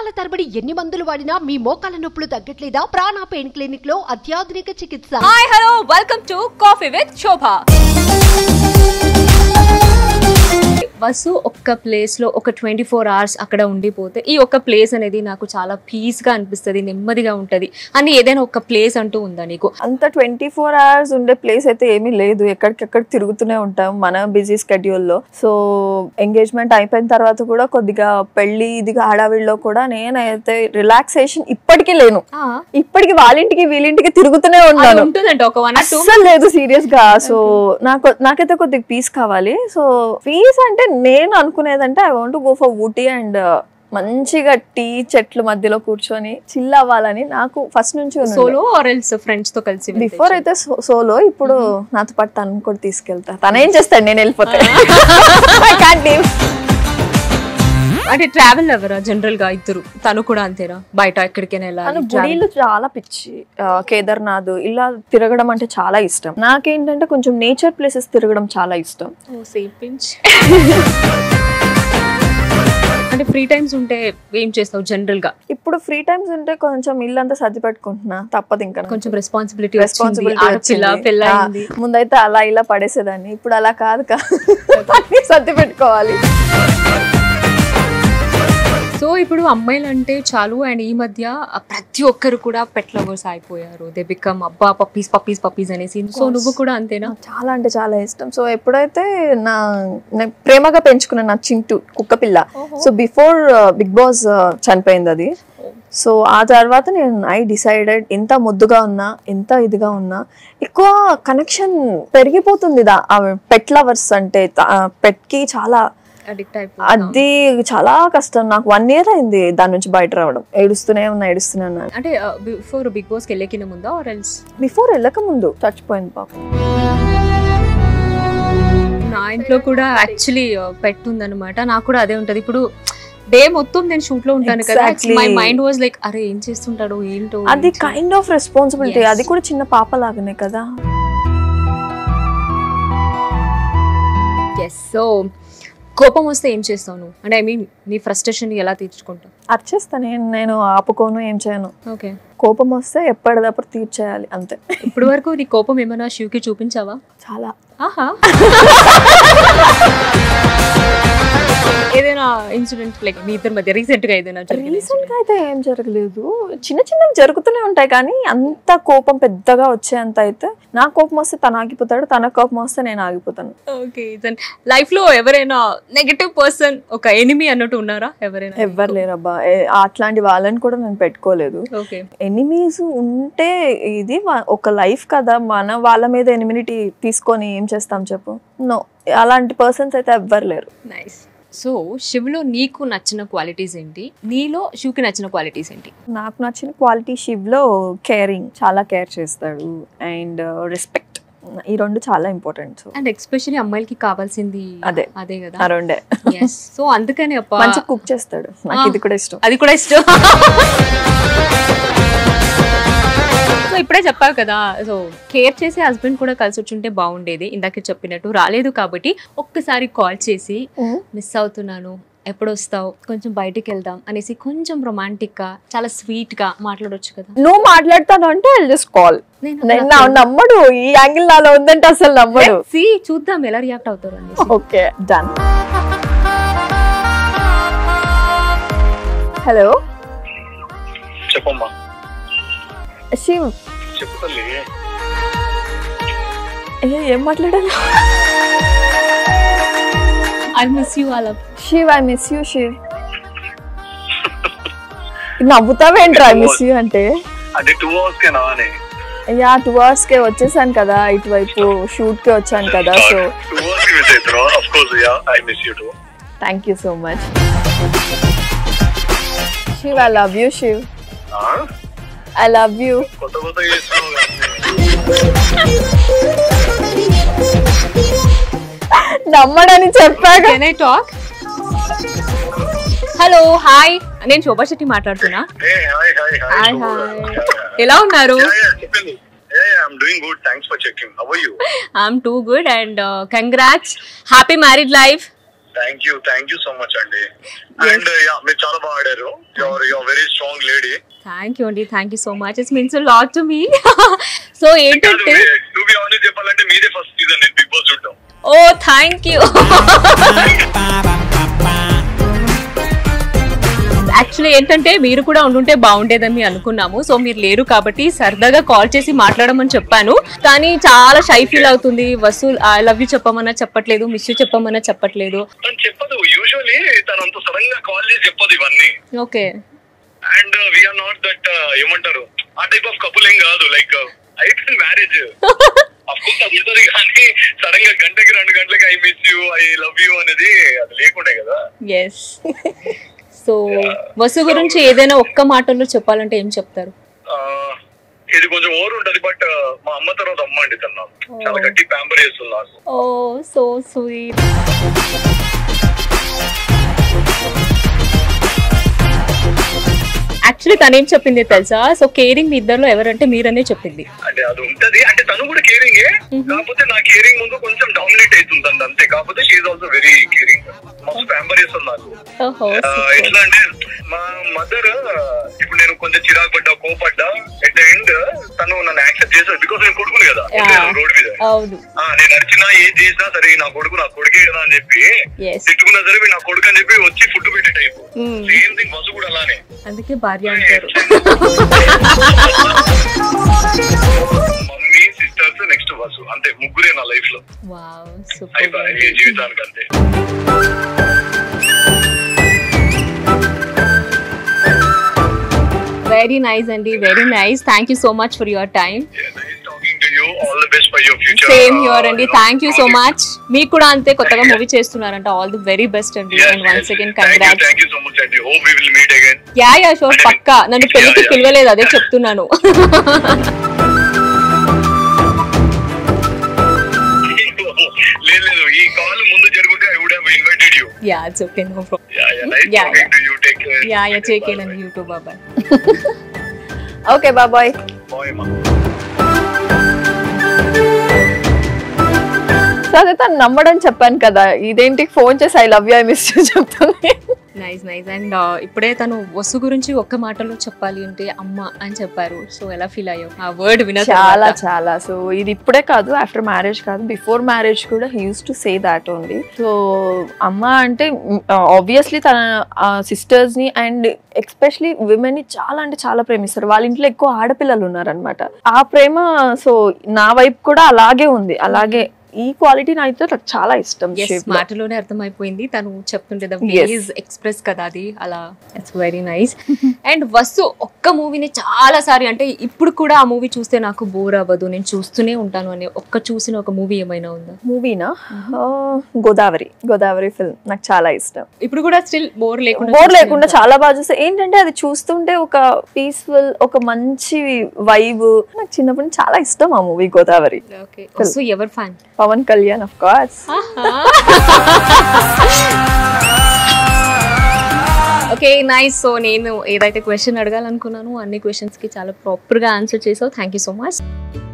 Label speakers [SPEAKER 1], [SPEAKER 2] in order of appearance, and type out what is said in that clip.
[SPEAKER 1] సంవత్సరాల తరబడి ఎన్ని మందులు వాడినా మీ మోకాల నొప్పులు తగ్గట్లేదా ప్రాణ పెయిన్ క్లినిక్ లో అత్యాధునిక చికిత్స
[SPEAKER 2] hi hello welcome to coffee with Shobha బస్సు ఒక్క ప్లేస్ లో ఒక ట్వంటీ ఫోర్ అవర్స్ అక్కడ ఉండిపోతే ఈ ఒక్క ప్లేస్ అనేది నాకు చాలా పీస్ గా అనిపిస్తుంది నెమ్మదిగా ఉంటది అని ఏదైనా ఒక ప్లేస్ అంటూ ఉందా నీకు
[SPEAKER 3] అంత ట్వంటీ ఫోర్ అవర్స్ ఉండే ప్లేస్ అయితే ఏమీ లేదు ఎక్కడికెక్కడ తిరుగుతూనే ఉంటాం మన బిజీ స్కెడ్యూల్లో సో ఎంగేజ్మెంట్ అయిపోయిన తర్వాత కూడా కొద్దిగా పెళ్లి ఇదిగా హడావిడిలో కూడా నేనైతే రిలాక్సేషన్ ఇప్పటికీ లేను ఇప్పటికి వాళ్ళింటికి వీళ్ళింటికి తిరుగుతూనే
[SPEAKER 2] అది
[SPEAKER 3] ఉన్నాను
[SPEAKER 2] ఉంటుందంట ఒక వన్ టూ
[SPEAKER 3] అస్సలు లేదు సీరియస్ గా సో నాకు నాకైతే కొద్దిగా పీస్ కావాలి సో పీస్ అంటే నేను అనుకునేదంటే I want go for Ooty and మంచిగా టీ చెట్ల మధ్యలో కూర్చొని చిల్ అవ్వాలని నాకు ఫస్ట్ నుంచి ఉంది.
[SPEAKER 2] సోలో ఆర్ ఎల్స్ ఫ్రెండ్స్ తో కలిసి వెళ్తే
[SPEAKER 3] బిఫోర్ అయితే సోలో ఇప్పుడు నాతో పాటు తను కూడా తీసుకెళ్తా తను ఏం చేస్తాడు నేను వెళ్ళిపోతే I can't leave.
[SPEAKER 2] అంటే ట్రావెల్ ఎవరా జనరల్ గా ఇద్దరు తను కూడా అంతేనా బయట ఎక్కడికైనా
[SPEAKER 3] తను
[SPEAKER 2] వెళ్ళాలి
[SPEAKER 3] గుడిలు చాలా పిచ్చి ఆ, కేదార్నాథ్ ఇలా తిరగడం అంటే చాలా ఇష్టం నాకేంటంటే కొంచెం నేచర్ ప్లేసెస్ తిరగడం చాలా ఇష్టం
[SPEAKER 2] సేమ్ పించ్ అంటే ఫ్రీ టైమ్స్ ఉంటే ఏం చేస్తావు జనరల్ గా
[SPEAKER 3] ఇప్పుడు ఫ్రీ టైమ్స్ ఉంటే కొంచెం ఇల్లు అంతా సర్ది పెట్టుకుంటున్నా తప్పదు ఇంకా నాకు.
[SPEAKER 2] కొంచెం రెస్పాన్సిబిలిటీ
[SPEAKER 3] రెస్పాన్సిబిలిటీ
[SPEAKER 2] ఆడపిల్ల
[SPEAKER 3] వచ్చింది.
[SPEAKER 2] పిల్ల
[SPEAKER 3] ఆ,
[SPEAKER 2] అయింది
[SPEAKER 3] ముందైతే అలా ఇలా పడేసేదాన్ని ఇప్పుడు అలా కాదు కా అన్ని సర్ది పెట్టుకోవాలి
[SPEAKER 2] సో ఇప్పుడు అమ్మాయిలు అంటే చాలు అండ్ ఈ మధ్య ప్రతి ఒక్కరు కూడా పెట్ లవర్స్ అయిపోయారు దే బికమ్ అబ్బా పప్పీస్ పప్పీస్ పప్పీస్ అనేసి సో నువ్వు కూడా అంతేనా
[SPEAKER 3] నాకు చాలా అంటే చాలా ఇష్టం సో ఎప్పుడైతే నా నేను ప్రేమగా పెంచుకున్న నా చింటూ కుక్క పిల్ల సో బిఫోర్ బిగ్ బాస్ చనిపోయింది అది సో ఆ తర్వాత నేను ఐ డిసైడెడ్ ఎంత ముద్దుగా ఉన్నా ఎంత ఇదిగా ఉన్నా ఎక్కువ కనెక్షన్ పెరిగిపోతుంది పెట్ లవర్స్ అంటే పెట్ కి చాలా
[SPEAKER 2] అడిక్ట్ అయిపో
[SPEAKER 3] అది చాలా కష్టం నాకు వన్ ఇయర్ అయింది దాని నుంచి బయట రావడం ఏడుస్తూనే ఉన్నా ఏడుస్తూనే ఉన్నా
[SPEAKER 2] అంటే బిఫోర్ బిగ్ బాస్ కి వెళ్ళకిన ముందా ఆర్ ఎల్స్
[SPEAKER 3] బిఫోర్ వెళ్ళక ముందు చచ్చిపోయింది పాపం
[SPEAKER 2] నా ఇంట్లో కూడా యాక్చువల్లీ పెట్ ఉందన్నమాట నాకు కూడా అదే ఉంటది ఇప్పుడు డే మొత్తం నేను షూట్ లో ఉంటాను కదా
[SPEAKER 3] Exactly.
[SPEAKER 2] My mind was like అరే ఏం చేస్తుంటాడు ఏంటో
[SPEAKER 3] అది కైండ్ ఆఫ్ రెస్పాన్సిబిలిటీ
[SPEAKER 2] Yes.
[SPEAKER 3] అది కూడా చిన్న పాప లాగానే కదా
[SPEAKER 2] ఎస్ సో కోపం వస్తే ఏం చేస్తావు నువ్వు అంటే ఐ మీన్ నీ ఫ్రస్ట్రేషన్ ఎలా తీర్చుకుంటావు
[SPEAKER 3] అర్చేస్తా నేను నేను ఆపుకోను ఏం చేయను
[SPEAKER 2] ఓకే
[SPEAKER 3] కోపం వస్తే ఎప్పటిదప్పుడు తీర్చేయాలి అంతే
[SPEAKER 2] ఇప్పుడు వరకు నీ కోపం ఏమైనా శివ్కి చూపించావా
[SPEAKER 3] చాలా
[SPEAKER 2] ఆహా ఏదైనా ఇన్సిడెంట్ లైక్ మీ ఇద్దరి మధ్య రీసెంట్ గా ఏదైనా జరిగింది
[SPEAKER 3] రీసెంట్ గా అయితే ఏం జరగలేదు చిన్న చిన్నవి జరుగుతూనే ఉంటాయి కానీ అంత కోపం పెద్దగా వచ్చేంత అయితే నా కోపం వస్తే తను ఆగిపోతాడు తన కోపం వస్తే నేను ఆగిపోతాను
[SPEAKER 2] ఓకే లైఫ్ లో ఎవరైనా నెగటివ్ పర్సన్ ఒక ఎనిమి అన్నట్టు ఉన్నారా ఎవరైనా
[SPEAKER 3] ఎవ్వరు లేరబ్బా ఏ- అట్లాంటి వాళ్ళని కూడా నేను పెట్టుకోలేదు
[SPEAKER 2] ఓకే
[SPEAKER 3] ఎనిమీస్ ఉంటే ఇది వా- ఒక లైఫ్ కదా మన వాళ్ళ మీద ఎనిమినిటీ తీసుకొని ఏం చేస్తాం చెప్పు నో అలాంటి పర్సన్స్ అయితే ఎవ్వరు లేరు
[SPEAKER 2] నైస్ సో శివ్లో నీకు నచ్చిన క్వాలిటీస్ ఏంటి నీలో శివ్కి నచ్చిన క్వాలిటీస్ ఏంటి
[SPEAKER 3] నాకు నచ్చిన క్వాలిటీ శివ్లో కేరింగ్ చాలా కేర్ చేస్తాడు అండ్ రెస్పెక్ట్ ఈ రెండు చాలా ఇంపార్టెంట్ సో
[SPEAKER 2] అండ్ ఎక్స్పెషల్లీ అమ్మాయిలకి కావాల్సింది
[SPEAKER 3] అదే.
[SPEAKER 2] అదే కదా
[SPEAKER 3] ఆ రెండే
[SPEAKER 2] ఎస్ సో అందుకని అప్ప
[SPEAKER 3] మంచి కుక్ చేస్తాడు నాకు ఇది కూడా ఇష్టం
[SPEAKER 2] అది కూడా ఇష్టం సో ఇప్పుడే చెప్పావు కదా సో కేర్ చేసే హస్బెండ్ కూడా కలిసి వచ్చుంటే బాగుండేది ఇందాక చెప్పినట్టు రాలేదు కాబట్టి ఒక్కసారి కాల్ చేసి మిస్ అవుతున్నాను ఎప్పుడు వస్తావు కొంచెం బయటికి వెళ్దాం అనేసి కొంచెం రొమాంటిక్ గా చాలా స్వీట్ గా మాట్లాడొచ్చు కదా
[SPEAKER 3] నువ్వు మాట్లాడతాను అంటే జస్ట్ కాల్
[SPEAKER 2] నేను
[SPEAKER 3] నేను నా నమ్మడు ఈ యాంగిల్ నాలో ఉందంటే అసలు నమ్మడు
[SPEAKER 2] సి చూద్దాం ఎలా రియాక్ట్ అవుతారు అనేసి
[SPEAKER 3] ఓకే డన్ హలో
[SPEAKER 4] చెప్పమ్మా
[SPEAKER 3] శివ్
[SPEAKER 4] చెప్పు తల్లి
[SPEAKER 3] అయ్యో ఏం మాట్లాడాలి
[SPEAKER 2] ఐ మిస్ యూ అలా
[SPEAKER 3] Shiv I miss you Shiv నవ్వుతావేంట్రా ఐ మిస్ యూ అంటే
[SPEAKER 4] అది టూ అవర్స్ కేనా అని
[SPEAKER 3] యా టూ అవర్స్ కే వచ్చేసాను కదా ఇటువైపు షూట్ కి వచ్చాను కదా సో
[SPEAKER 4] టూ అవర్స్ కి మిస్ అవుతున్నావు of course yeah I miss you too
[SPEAKER 3] thank you so much Shiv I love you Shiv I love you
[SPEAKER 4] కొత్త కొత్త చేస్తున్నావు కానీ
[SPEAKER 3] నమ్మడని చెప్పాక
[SPEAKER 2] can I talk hello hi నేను శోభా శెట్టి మాట్లాడుతున్నా
[SPEAKER 4] ఏ hi hi
[SPEAKER 2] hi
[SPEAKER 4] hi
[SPEAKER 2] hi ఎలా ఉన్నారు
[SPEAKER 4] చెప్పండి ఏ I'm doing good thanks for checking how are you
[SPEAKER 2] I'm too good and congrats happy married life
[SPEAKER 4] thank you thank you so much అండి and yeah మీరు చాలా బాగా ఆడారు your your very strong lady
[SPEAKER 2] thank you అండి thank you so much it's means lot to me so ఏంటంటే
[SPEAKER 4] to be honest చెప్పాలంటే మీదే first season నేను బిగ్ బాస్ చూడటం
[SPEAKER 2] ఓ థ్యాంక్ యూ యాక్చువల్లీ ఏంటంటే మీరు కూడా ఉండుంటే బాగుండేదని అనుకున్నాము సో మీరు లేరు కాబట్టి సరదాగా కాల్ చేసి మాట్లాడమని చెప్పాను కానీ చాలా షై ఫీల్ అవుతుంది వసూల్ ఐ లవ్ యూ చెప్పమన్నా చెప్పట్లేదు మిస్ యూ చెప్పమన్నా చెప్పట్లేదు
[SPEAKER 4] తను చెప్పదు యూజువలీ తను అంత సడన్ గా కాల్ చేసి చెప్పదు ఇవన్నీ
[SPEAKER 2] okay
[SPEAKER 4] and we're not that ఏమంటారు ఆ టైప్ ఆఫ్ కపుల్ ఏం కాదు like it's marriage of course అది ఉంటుంది కానీ సడన్ గా గంటకి రెండు గంటలకి I miss you I love you అనేది అది లేకుండే కదా
[SPEAKER 2] ఎస్ సో వసు గురించి ఏదైనా ఒక్క మాటలో చెప్పాలంటే ఏం చెప్తారు
[SPEAKER 4] ఆ, ఇది కొంచెం ఓవర్ ఉంటది బట్ మా అమ్మ తర్వాత అమ్మ అండి తను నాకు. చాలా గట్టి ప్యాంపర్ చేస్తుంది నాకు
[SPEAKER 2] ఓ సో స్వీట్ యాక్చువల్లీ తనేం చెప్పింది తెలుసా సో కేరింగ్ మీ ఇద్దరిలో ఎవరంటే మీరనే చెప్పింది
[SPEAKER 4] అంటే అది ఉంటది అంటే తను కూడా కేరింగే కాకపోతే నా కేరింగ్ ముందు కొంచెం డామినేట్ అవుతుంది తను అంతే కాకపోతే షీఈ్ ఆల్సో వెరీ కేరింగ్ మస్తు ప్యాంపర్ చేస్తుంది నాకు
[SPEAKER 2] ఓహో
[SPEAKER 4] ఆ, ఎట్లా అంటే మా మదర్ ఇప్పుడు నేను కొంచెం చిరాకు పడ్డా కోపడ్డా ఎట్ ద ఎండ్ తను నన్ను యాక్సెప్ట్ చేశారు బికాస్ నేను కొడుకుని కదా రోడ్ మీద
[SPEAKER 2] అవును
[SPEAKER 4] ఆ, నేను నడిచినా ఏం చేసినా సరే నా కొడుకు నా కొడుకే కదా అని చెప్పి
[SPEAKER 2] ఎస్
[SPEAKER 4] తిట్టుకున్నా సరే వీడు నా కొడుకు అని చెప్పి వచ్చి ఫుడ్ పెట్టే type
[SPEAKER 2] Mm.
[SPEAKER 4] Same thing bus కూడా అలానే
[SPEAKER 2] అందుకే భార్య అంటారు
[SPEAKER 4] మమ్మీ సిస్టర్స్ నెక్స్ట్ బస్సు అంతే ముగ్గురే నా లైఫ్ లో
[SPEAKER 2] వావ్
[SPEAKER 4] అయిపోయి
[SPEAKER 2] సూపర్
[SPEAKER 4] జీవితానికి అంతే
[SPEAKER 2] వెరీ నైస్ అండి very nice thank you so much for your time
[SPEAKER 4] talking to you all the best for your future
[SPEAKER 2] same your అండి థ్యాంక్ యూ సో మచ్ మీకు కూడా అంతే కొత్తగా మూవీ చేస్తున్నారంట ఆల్ ది వెరీ బెస్ట్ అండి and once second congrats
[SPEAKER 4] thank you so much అండి hope we will meet again
[SPEAKER 2] yeah yeah sure పక్కా నన్ను పెళ్లికి
[SPEAKER 4] Yeah, yeah.
[SPEAKER 2] పిలవలేదు అదే చెప్తున్నాను
[SPEAKER 4] లేదు లేదు ఈ కాల్ ముందు జరుగుతే I would have invited you
[SPEAKER 2] yeah it's okay no problem
[SPEAKER 4] yeah yeah nice
[SPEAKER 2] Yeah,
[SPEAKER 4] talking to you take care
[SPEAKER 2] yeah yeah చేకేనండి యూట్యూబ్ బాబాయ్
[SPEAKER 3] ఓకే బాబాయ్
[SPEAKER 4] బాయ్ మా
[SPEAKER 3] సో అదే తను నమ్మడని చెప్పాను కదా ఇదేంటి ఫోన్ చేసి I love you I miss you చెప్తుంది
[SPEAKER 2] నైస్ నైస్ అండ్ ఇప్పుడే తను వసు గురించి ఒక్క మాటలో చెప్పాలి అంటే అమ్మ అని చెప్పారు సో ఎలా ఫీల్ అయ్యావు ఆ వర్డ్ విన
[SPEAKER 3] చాలా చాలా సో ఇది ఇప్పుడే కాదు ఆఫ్టర్ మ్యారేజ్ కాదు బిఫోర్ మ్యారేజ్ కూడా he uses to say that only so అమ్మ అంటే ఆబ్వియస్లీ తన సిస్టర్స్ ని అండ్ ఎక్స్పెషలీ విమెన్ ని చాలా అంటే చాలా ప్రేమిస్తారు వాళ్ళ ఇంట్లో ఎక్కువ ఆడపిల్లలు ఉన్నారనమాట ఆ ప్రేమ సో నా వైపు కూడా అలాగే ఉంది అలాగే ఈ క్వాలిటీ నాకైతే నాకు చాలా ఇష్టం
[SPEAKER 2] ఎస్
[SPEAKER 3] shape లో.
[SPEAKER 2] మాటలోనే అర్థమైపోయింది తను చెప్తుంటే ద
[SPEAKER 3] Yes.
[SPEAKER 2] వేస్ ఎక్స్ప్రెస్ కదా అది అలా ఇట్స్ వెరీ నైస్ అండ్ వస్తు ఒక్క మూవీని చాలా సారి అంటే ఇప్పుడు కూడా ఆ మూవీ చూస్తే నాకు బోర్ అవ్వదు నేను చూస్తూనే ఉంటాను అని ఒక్క చూసిన ఒక మూవీ ఏమైనా ఉందా
[SPEAKER 3] మూవీనా గోదావరి గోదావరి ఫిల్మ్ నాకు చాలా ఇష్టం
[SPEAKER 2] ఇప్పుడు కూడా స్టిల్ బోర్ లేకుండా
[SPEAKER 3] బోర్
[SPEAKER 2] చూస్తూనే
[SPEAKER 3] లేకుండా చాలా బాగా చూస్తే ఏంటంటే అది చూస్తుంటే ఒక పీస్ఫుల్ ఒక మంచి వైబ్ నాకు చిన్నప్పటి నుంచి చాలా ఇష్టం ఆ మూవీ గోదావరి
[SPEAKER 2] ఉంటా. Okay. వస్తు ఎవరు fan
[SPEAKER 3] Pawan Kalyan of course
[SPEAKER 2] okay nice so నేను ఏదైతే క్వశ్చన్ అడగాలనుకున్నానో అన్ని క్వశ్చన్స్ కి చాలా ప్రాపర్ గా ఆన్సర్ చేసావు థ్యాంక్ యూ సో మచ్